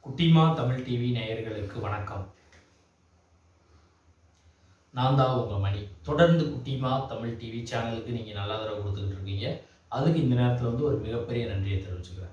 குட்டிமா தமிழ் டிவி நேயர்களுக்கு வணக்கம் நான் தான் உங்கள் மணி தொடர்ந்து குட்டிமா தமிழ் டிவி சேனலுக்கு நீங்கள் நல்ல ஆதரவு கொடுத்துக்கிட்டு இருக்கீங்க அதுக்கு இந்த நேரத்தில் வந்து ஒரு மிகப்பெரிய நன்றியை தெரிவிச்சுக்கிறேன்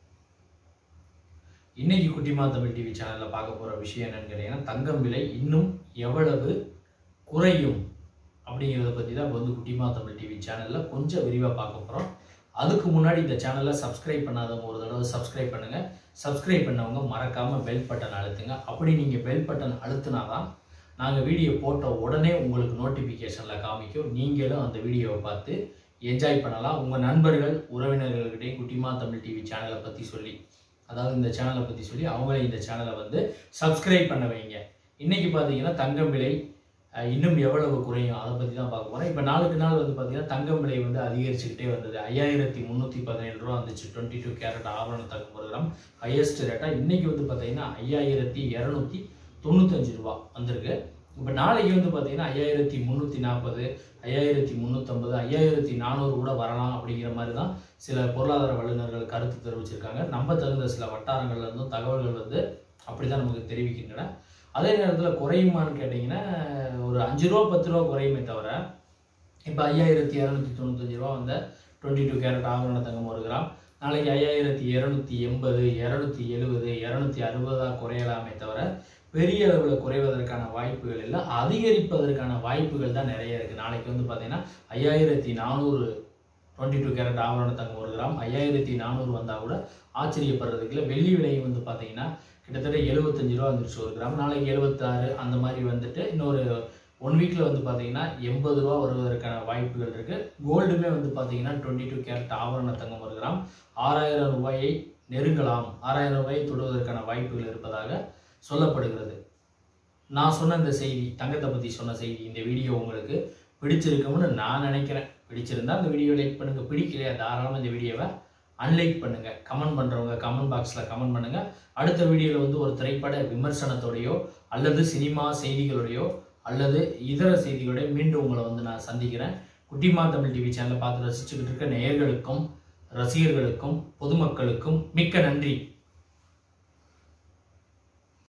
இன்னைக்கு குட்டிமா தமிழ் டிவி சேனலில் பார்க்க போகிற விஷயம் என்னன்னு கேட்டிங்கன்னா தங்கம் விலை இன்னும் எவ்வளவு குறையும் அப்படிங்கிறத பற்றி தான் இப்போ வந்து குட்டிமா தமிழ் டிவி சேனலில் கொஞ்சம் விரிவாக பார்க்க போகிறோம் அதுக்கு முன்னாடி இந்த சேனலை சப்ஸ்கிரைப் பண்ணாதவங்க ஒரு தடவை சப்ஸ்கிரைப் பண்ணுங்கள் சப்ஸ்கிரைப் பண்ணவங்க மறக்காமல் பெல் பட்டன் அழுத்துங்க அப்படி நீங்கள் பெல் பட்டன் அழுத்தினா தான் நாங்கள் வீடியோ போட்ட உடனே உங்களுக்கு நோட்டிஃபிகேஷனில் காமிக்கும் நீங்களும் அந்த வீடியோவை பார்த்து என்ஜாய் பண்ணலாம் உங்கள் நண்பர்கள் உறவினர்கள்கிட்டையும் குட்டிமா தமிழ் டிவி சேனலை பற்றி சொல்லி அதாவது இந்த சேனலை பற்றி சொல்லி அவங்களே இந்த சேனலை வந்து சப்ஸ்கிரைப் பண்ண வைங்க இன்னைக்கு பார்த்தீங்கன்னா தங்கம் விலை அஹ், இன்னும் எவ்வளவு குறையும் அதை பற்றி தான் பார்க்க போகிறோம் இப்போ நாளுக்கு நாள் வந்து பார்த்தீங்கன்னா தங்கம் விலை வந்து அதிகரிச்சுக்கிட்டே வந்தது ஐயாயிரத்தி முந்நூற்றி பதினேழு ரூபா வந்துச்சு டுவெண்ட்டி டூ கேரட் ஆவரண தங்கம் ஒரு கிராம் ஹையஸ்ட் ரேட்டாக இன்னைக்கு வந்து பார்த்தீங்கன்னா ஐயாயிரத்தி இரநூத்தி தொண்ணூத்தஞ்சு ரூபா வந்திருக்கு இப்போ நாளைக்கு வந்து பார்த்தீங்கன்னா ஐயாயிரத்தி முந்நூற்றி நாற்பது ஐயாயிரத்தி முந்நூற்றம்பது ஐயாயிரத்தி நானூறு கூட வரலாம் அப்படிங்கிற மாதிரி தான் சில பொருளாதார வல்லுநர்கள் கருத்து தெரிவிச்சிருக்காங்க நம்ப தகுந்த சில வட்டாரங்கள்ல இருந்தும் தகவல்கள் வந்து அப்படி தான் நமக்கு தெரிவிக்கின்றன அதே நேரத்தில் குறையுமான்னு கேட்டிங்கன்னா ஒரு அஞ்சு ரூபா பத்து ரூபா குறையுமே தவிர இப்போ ஐயாயிரத்தி இரநூத்தி தொண்ணூத்தஞ்சு ரூபா வந்த டுவெண்ட்டி டூ கேரட் ஆவரண தங்கம் ஒரு கிராம் நாளைக்கு ஐயாயிரத்தி இரநூத்தி எண்பது இரநூத்தி எழுபது இரநூத்தி அறுபதாக குறையலாமே தவிர பெரிய அளவில் குறைவதற்கான வாய்ப்புகள் இல்லை அதிகரிப்பதற்கான வாய்ப்புகள் தான் நிறைய இருக்குது நாளைக்கு வந்து பார்த்தீங்கன்னா ஐயாயிரத்தி நானூறு டுவெண்ட்டி டூ கேரட் ஆவரண தங்கம் ஒரு கிராம் ஐயாயிரத்தி நானூறு வந்தால் கூட ஆச்சரியப்படுறதுக்கு இல்லை வெள்ளி விலை வந்து பார்த்தீங்கன்னா கிட்டத்தட்ட எழுபத்தஞ்சு ரூபா வந்துருச்சு ஒரு கிராம் நாளைக்கு எழுபத்தாறு அந்த மாதிரி வந்துட்டு இன்னொரு ஒன் வீக்கில் வந்து பார்த்தீங்கன்னா எண்பது ரூபா வருவதற்கான வாய்ப்புகள் இருக்குது கோல்டுமே வந்து பார்த்தீங்கன்னா டுவெண்ட்டி டூ கேரட் ஆவரண தங்கம் ஒரு கிராம் ஆறாயிரம் ரூபாயை நெருங்கலாம் ஆறாயிரம் ரூபாயை தொடுவதற்கான வாய்ப்புகள் இருப்பதாக சொல்லப்படுகிறது நான் சொன்ன இந்த செய்தி தங்கத்தை பற்றி சொன்ன செய்தி இந்த வீடியோ உங்களுக்கு பிடிச்சிருக்கும்னு நான் நினைக்கிறேன் பிடிச்சிருந்தா இந்த வீடியோ லைக் பண்ணுங்க பிடிக்கலையா தாராளமாக இந்த வீடியோவை அன்லைக் பண்ணுங்க கமெண்ட் பண்ணுறவங்க கமெண்ட் பாக்ஸில் கமெண்ட் பண்ணுங்க அடுத்த வீடியோவில் வந்து ஒரு திரைப்பட விமர்சனத்தோடையோ அல்லது சினிமா செய்திகளோடையோ அல்லது இதர செய்திகளோடய மீண்டும் உங்களை வந்து நான் சந்திக்கிறேன் குட்டிமா தமிழ் டிவி சேனலை பார்த்து ரசிச்சுக்கிட்டு இருக்க நேயர்களுக்கும் ரசிகர்களுக்கும் பொதுமக்களுக்கும் மிக்க நன்றி